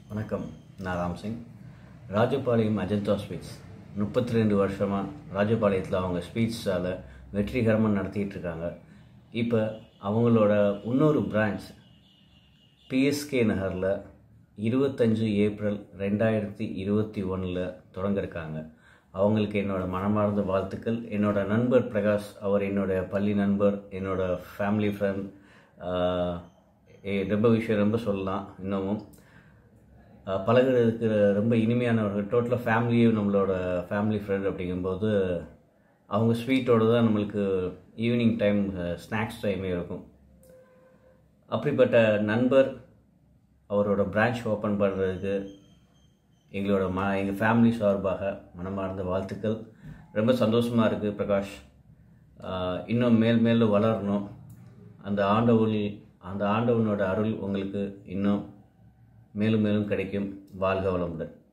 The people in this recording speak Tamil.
வணக்கம் நான் ராம்சிங் ராஜபாளையம் அஜந்தா ஸ்வீட்ஸ் முப்பத்தி ரெண்டு வருஷமாக ராஜபாளையத்தில் அவங்க ஸ்வீட்ஸால் வெற்றிகரமாக நடத்திட்டு இருக்காங்க இப்போ அவங்களோட இன்னொரு பிரான்ச் பிஎஸ்கே நகரில் இருபத்தஞ்சு ஏப்ரல் ரெண்டாயிரத்தி இருபத்தி ஒன்றில் தொடங்கியிருக்காங்க அவங்களுக்கு என்னோட மனமார்ந்த வாழ்த்துக்கள் என்னோட நண்பர் பிரகாஷ் அவர் என்னோட பள்ளி நண்பர் என்னோட ஃபேமிலி ஃப்ரெண்ட் ரொம்ப விஷயம் ரொம்ப சொல்லலாம் இன்னமும் ஆஹ் பழகுறதுக்கு ரொம்ப இனிமையானவர்கள் டோட்டலாக ஃபேமிலியும் நம்மளோட ஃபேமிலி ஃப்ரெண்ட் அப்படிங்கும்போது அவங்க ஸ்வீட்டோடு தான் நம்மளுக்கு ஈவினிங் டைம் ஸ்நாக்ஸ் டைமே இருக்கும் அப்படிப்பட்ட நண்பர் அவரோட பிரான்ச் ஓப்பன் பண்ணுறதுக்கு எங்களோட ம எங்கள் ஃபேமிலி சார்பாக மனமார்ந்த வாழ்த்துக்கள் ரொம்ப சந்தோஷமாக இருக்குது பிரகாஷ் ஆஹ் இன்னும் மேல் மேலும் வளரணும் அந்த ஆண்டவன் அந்த ஆண்டவனோட அருள் உங்களுக்கு இன்னும் மேலும் மேலும் கிடைக்கும் வாழ்க வளமுடன்